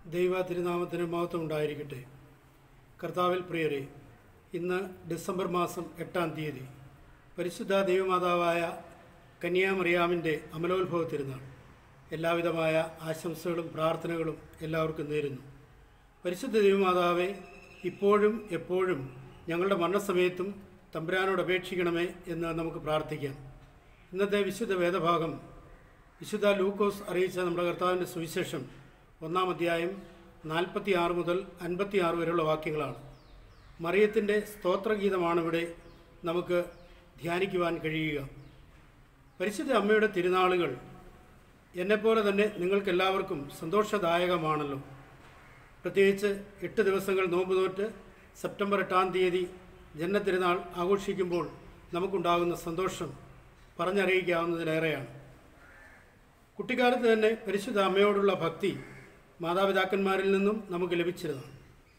ദൈവ തിരുനാമത്തിന് മഹത്വം ഉണ്ടായിരിക്കട്ടെ കർത്താവിൽ പ്രിയരെ ഇന്ന് ഡിസംബർ മാസം എട്ടാം തീയതി പരിശുദ്ധ ദൈവമാതാവായ കന്യാമറിയാമിൻ്റെ അമലോത്ഭവ തിരുനാൾ എല്ലാവിധമായ ആശംസകളും പ്രാർത്ഥനകളും എല്ലാവർക്കും നേരുന്നു പരിശുദ്ധ ദൈവമാതാവെ ഇപ്പോഴും എപ്പോഴും ഞങ്ങളുടെ മരണസമയത്തും തമ്പുരാനോട് അപേക്ഷിക്കണമേ എന്ന് നമുക്ക് പ്രാർത്ഥിക്കാം ഇന്നത്തെ വിശുദ്ധ വേദഭാഗം വിശുദ്ധ ലൂക്കോസ് അറിയിച്ച നമ്മുടെ കർത്താവിൻ്റെ സുവിശേഷം ഒന്നാം അധ്യായം നാൽപ്പത്തി ആറ് മുതൽ അൻപത്തി ആറ് വരെയുള്ള വാക്യങ്ങളാണ് മറിയത്തിൻ്റെ സ്തോത്രഗീതമാണ് ഇവിടെ നമുക്ക് ധ്യാനിക്കുവാൻ കഴിയുക പരിശുദ്ധ അമ്മയുടെ തിരുനാളുകൾ എന്നെപ്പോലെ തന്നെ നിങ്ങൾക്കെല്ലാവർക്കും സന്തോഷദായകമാണല്ലോ പ്രത്യേകിച്ച് എട്ട് ദിവസങ്ങൾ നോമ്പ് നോറ്റ് സെപ്റ്റംബർ എട്ടാം തീയതി ജന്മത്തിരുനാൾ ആഘോഷിക്കുമ്പോൾ നമുക്കുണ്ടാകുന്ന സന്തോഷം പറഞ്ഞറിയിക്കാവുന്നതിലേറെയാണ് കുട്ടിക്കാലത്ത് തന്നെ പരിശുദ്ധ അമ്മയോടുള്ള ഭക്തി മാതാപിതാക്കന്മാരിൽ നിന്നും നമുക്ക് ലഭിച്ചിരുന്നതാണ്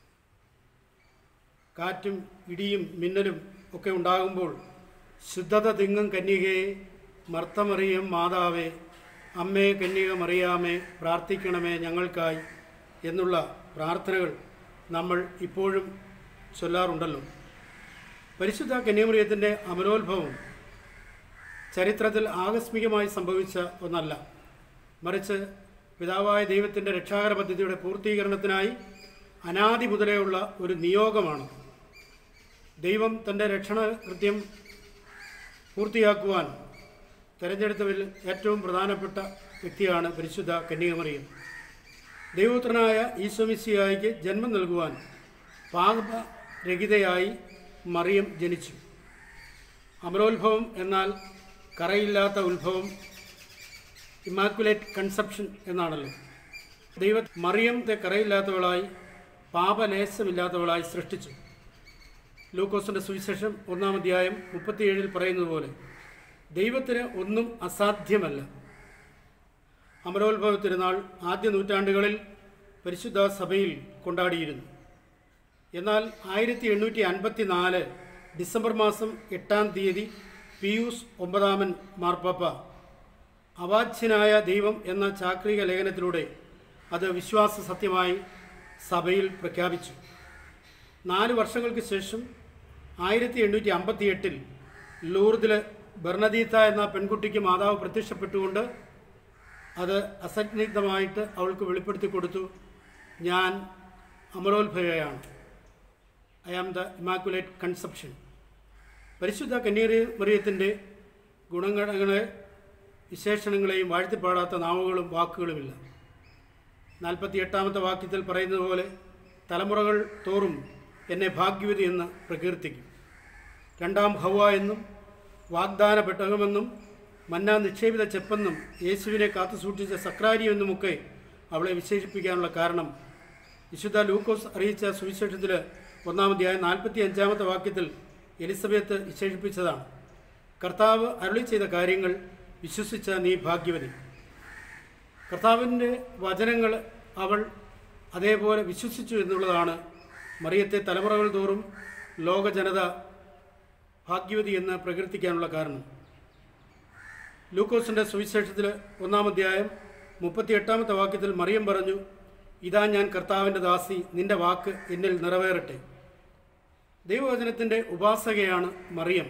കാറ്റും ഇടിയും മിന്നലും ഒക്കെ ഉണ്ടാകുമ്പോൾ ശുദ്ധത തിങ്ങും കന്യകയെ മർത്തമറിയം മാതാവേ അമ്മേ കന്യക മറിയാമേ പ്രാർത്ഥിക്കണമേ ഞങ്ങൾക്കായി എന്നുള്ള പ്രാർത്ഥനകൾ നമ്മൾ ഇപ്പോഴും ചൊല്ലാറുണ്ടല്ലോ പരിശുദ്ധ കന്യാമറിയത്തിൻ്റെ അമലോത്ഭവം ചരിത്രത്തിൽ ആകസ്മികമായി സംഭവിച്ച ഒന്നല്ല മറിച്ച് പിതാവായ ദൈവത്തിൻ്റെ രക്ഷാകര പദ്ധതിയുടെ പൂർത്തീകരണത്തിനായി അനാദി മുതലേയുള്ള ഒരു നിയോഗമാണ് ദൈവം തൻ്റെ രക്ഷണ കൃത്യം പൂർത്തിയാക്കുവാൻ തെരഞ്ഞെടുത്തവരിൽ ഏറ്റവും പ്രധാനപ്പെട്ട വ്യക്തിയാണ് പരിശുദ്ധ കന്യാകുമറിയം ദൈവപുത്രനായ ഈശോമിസിയായിക്ക് ജന്മം നൽകുവാൻ പാപരഹിതയായി മറിയം ജനിച്ചു അമരോത്ഭവം എന്നാൽ കറയില്ലാത്ത ഉത്ഭവം ഇമാക്കുലേറ്റ് കൺസെപ്ഷൻ എന്നാണല്ലോ ദൈവ മറിയത്തെ കറയില്ലാത്തവളായി പാപലേശമില്ലാത്തവളായി സൃഷ്ടിച്ചു ലൂക്കോസിൻ്റെ സുവിശേഷം ഒന്നാം അധ്യായം മുപ്പത്തിയേഴിൽ പറയുന്നത് പോലെ ദൈവത്തിന് ഒന്നും അസാധ്യമല്ല അമരോത്ഭവ തിരുനാൾ ആദ്യ നൂറ്റാണ്ടുകളിൽ പരിശുദ്ധ സഭയിൽ കൊണ്ടാടിയിരുന്നു എന്നാൽ ആയിരത്തി എണ്ണൂറ്റി അൻപത്തി നാല് ഡിസംബർ മാസം എട്ടാം തീയതി പിയൂസ് ഒമ്പതാമൻ മാർപ്പാപ്പ അവാച്യനായ ദൈവം എന്ന ചാക്രിക ലേഖനത്തിലൂടെ അത് വിശ്വാസ സത്യമായി സഭയിൽ പ്രഖ്യാപിച്ചു നാല് വർഷങ്ങൾക്ക് ശേഷം ആയിരത്തി എണ്ണൂറ്റി അമ്പത്തി എട്ടിൽ ലൂർദിൽ ബർണദീത്ത എന്ന പെൺകുട്ടിക്ക് മാതാവ് പ്രത്യക്ഷപ്പെട്ടുകൊണ്ട് അത് അസന്നിഗ്ധമായിട്ട് അവൾക്ക് വെളിപ്പെടുത്തി കൊടുത്തു ഞാൻ അമരോത്ഭവയാണ് I am the immaculate conception പരിശുദ്ധ കന്യാരി മറിയത്തിൻ്റെ ഗുണങ്ങളെ വിശേഷണങ്ങളെയും വാഴ്ത്തിപ്പാടാത്ത നാവുകളും വാക്കുകളുമില്ല നാൽപ്പത്തി എട്ടാമത്തെ വാക്യത്തിൽ പറയുന്നത് പോലെ തലമുറകൾ തോറും എന്നെ ഭാഗ്യവതി എന്ന് പ്രകീർത്തിക്കും രണ്ടാം ഹവ എന്നും വാഗ്ദാന പെട്ടകമെന്നും മന്ന നിക്ഷേപിത ചെപ്പെന്നും യേശുവിനെ കാത്തു സൂക്ഷിച്ച സക്രാരി എന്നുമൊക്കെ അവളെ വിശേഷിപ്പിക്കാനുള്ള കാരണം വിശുദ്ധ ലൂക്കോസ് അറിയിച്ച സുവിശേഷത്തിൽ ഒന്നാമധ്യായ നാൽപ്പത്തി അഞ്ചാമത്തെ വാക്യത്തിൽ എലിസബത്ത് വിശേഷിപ്പിച്ചതാണ് കർത്താവ് അരുളി ചെയ്ത കാര്യങ്ങൾ വിശ്വസിച്ച നീ ഭാഗ്യവതി കർത്താവിൻ്റെ വചനങ്ങൾ അവൾ അതേപോലെ വിശ്വസിച്ചു എന്നുള്ളതാണ് മറിയത്തെ തലമുറകൾ തോറും ലോക ജനത ഭാഗ്യവതി എന്ന് പ്രകീർത്തിക്കാനുള്ള കാരണം ലൂക്കോസിൻ്റെ സുവിശേഷത്തിൽ ഒന്നാം അധ്യായം മുപ്പത്തി എട്ടാമത്തെ വാക്യത്തിൽ മറിയം പറഞ്ഞു ഇതാ ഞാൻ കർത്താവിൻ്റെ ദാസി നിന്റെ വാക്ക് എന്നിൽ നിറവേറട്ടെ ദൈവവചനത്തിൻ്റെ ഉപാസകയാണ് മറിയം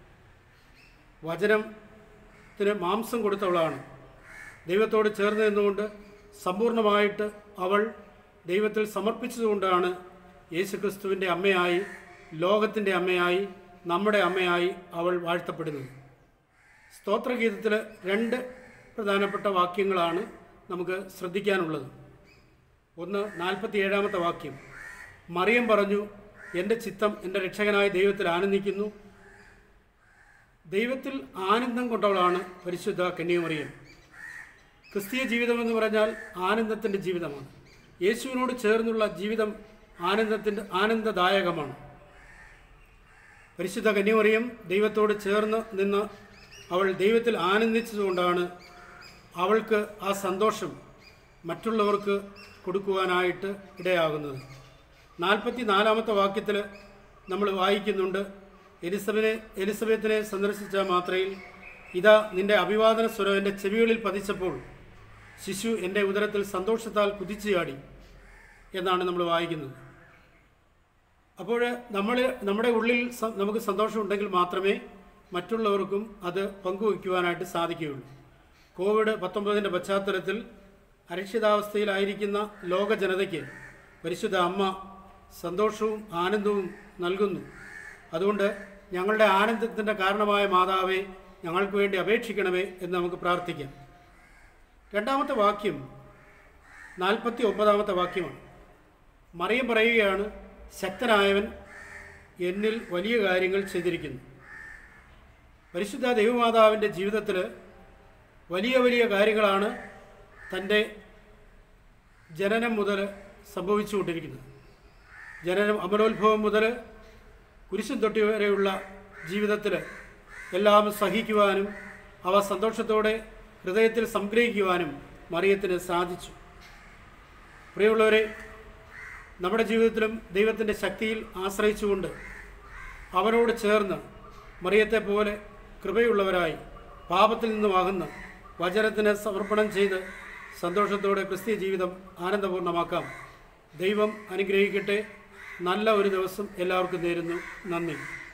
വചനത്തിന് മാംസം കൊടുത്തവളാണ് ദൈവത്തോട് ചേർന്ന് നിന്നുകൊണ്ട് സമ്പൂർണ്ണമായിട്ട് അവൾ ദൈവത്തിൽ സമർപ്പിച്ചതുകൊണ്ടാണ് യേശുക്രിസ്തുവിൻ്റെ അമ്മയായി ലോകത്തിൻ്റെ അമ്മയായി നമ്മുടെ അമ്മയായി അവൾ വാഴ്ത്തപ്പെടുന്നത് സ്തോത്രഗീതത്തിൽ രണ്ട് പ്രധാനപ്പെട്ട വാക്യങ്ങളാണ് നമുക്ക് ശ്രദ്ധിക്കാനുള്ളത് ഒന്ന് നാൽപ്പത്തി ഏഴാമത്തെ വാക്യം മറിയം പറഞ്ഞു എൻ്റെ ചിത്തം എൻ്റെ രക്ഷകനായ ദൈവത്തിൽ ആനന്ദിക്കുന്നു ദൈവത്തിൽ ആനന്ദം കൊണ്ടവളാണ് പരിശുദ്ധ കന്യാമറിയം ക്രിസ്തീയ ജീവിതം എന്ന് പറഞ്ഞാൽ ആനന്ദത്തിൻ്റെ ജീവിതമാണ് യേശുവിനോട് ചേർന്നുള്ള ജീവിതം ആനന്ദത്തിൻ്റെ ആനന്ദദായകമാണ് പരിശുദ്ധ കന്യാമറിയം ദൈവത്തോട് ചേർന്ന് നിന്ന് അവൾ ദൈവത്തിൽ ആനന്ദിച്ചതുകൊണ്ടാണ് അവൾക്ക് ആ സന്തോഷം മറ്റുള്ളവർക്ക് കൊടുക്കുവാനായിട്ട് ഇടയാകുന്നത് നാൽപ്പത്തി നാലാമത്തെ വാക്യത്തിൽ നമ്മൾ വായിക്കുന്നുണ്ട് എലിസബനെ എലിസബത്തിനെ സന്ദർശിച്ച മാത്രയിൽ ഇതാ നിന്റെ അഭിവാദന സ്വരം എൻ്റെ ചെവികളിൽ പതിച്ചപ്പോൾ ശിശു എൻ്റെ ഉദരത്തിൽ സന്തോഷത്താൽ കുതിച്ചുചാടി എന്നാണ് നമ്മൾ വായിക്കുന്നത് അപ്പോൾ നമ്മൾ നമ്മുടെ ഉള്ളിൽ സ- നമുക്ക് സന്തോഷമുണ്ടെങ്കിൽ മാത്രമേ മറ്റുള്ളവർക്കും അത് പങ്കുവയ്ക്കുവാനായിട്ട് സാധിക്കുകയുള്ളൂ കോവിഡ് പത്തൊമ്പതിൻ്റെ പശ്ചാത്തലത്തിൽ അരക്ഷിതാവസ്ഥയിലായിരിക്കുന്ന ലോക ജനതയ്ക്ക് പരിശുദ്ധ അമ്മ സന്തോഷവും ആനന്ദവും നൽകുന്നു അതുകൊണ്ട് ഞങ്ങളുടെ ആനന്ദത്തിൻ്റെ കാരണമായ മാതാവെ ഞങ്ങൾക്ക് വേണ്ടി അപേക്ഷിക്കണമേ എന്ന് നമുക്ക് പ്രാർത്ഥിക്കാം രണ്ടാമത്തെ വാക്യം നാൽപ്പത്തി ഒമ്പതാമത്തെ വാക്യമാണ് മറിയം പറയുകയാണ് ശക്തനായവൻ എന്നിൽ വലിയ കാര്യങ്ങൾ ചെയ്തിരിക്കുന്നു പരിശുദ്ധ ദൈവമാതാവിൻ്റെ ജീവിതത്തിൽ വലിയ വലിയ കാര്യങ്ങളാണ് തൻ്റെ ജനനം മുതൽ സംഭവിച്ചുകൊണ്ടിരിക്കുന്നത് ജനനം അമലോത്ഭവം മുതൽ കുരിശും തൊട്ടി വരെയുള്ള ജീവിതത്തിൽ എല്ലാം സഹിക്കുവാനും അവ സന്തോഷത്തോടെ ഹൃദയത്തിൽ സംഗ്രഹിക്കുവാനും മറിയത്തിന് സാധിച്ചു പ്രിയമുള്ളവരെ നമ്മുടെ ജീവിതത്തിലും ദൈവത്തിൻ്റെ ശക്തിയിൽ ആശ്രയിച്ചുകൊണ്ട് അവനോട് ചേർന്ന് മറിയത്തെ പോലെ കൃപയുള്ളവരായി പാപത്തിൽ നിന്നുമാകുന്ന വചനത്തിന് സമർപ്പണം ചെയ്ത് സന്തോഷത്തോടെ ക്രിസ്തീയ ജീവിതം ആനന്ദപൂർണ്ണമാക്കാം ദൈവം അനുഗ്രഹിക്കട്ടെ നല്ല ഒരു ദിവസം എല്ലാവർക്കും നേരുന്നു നന്ദി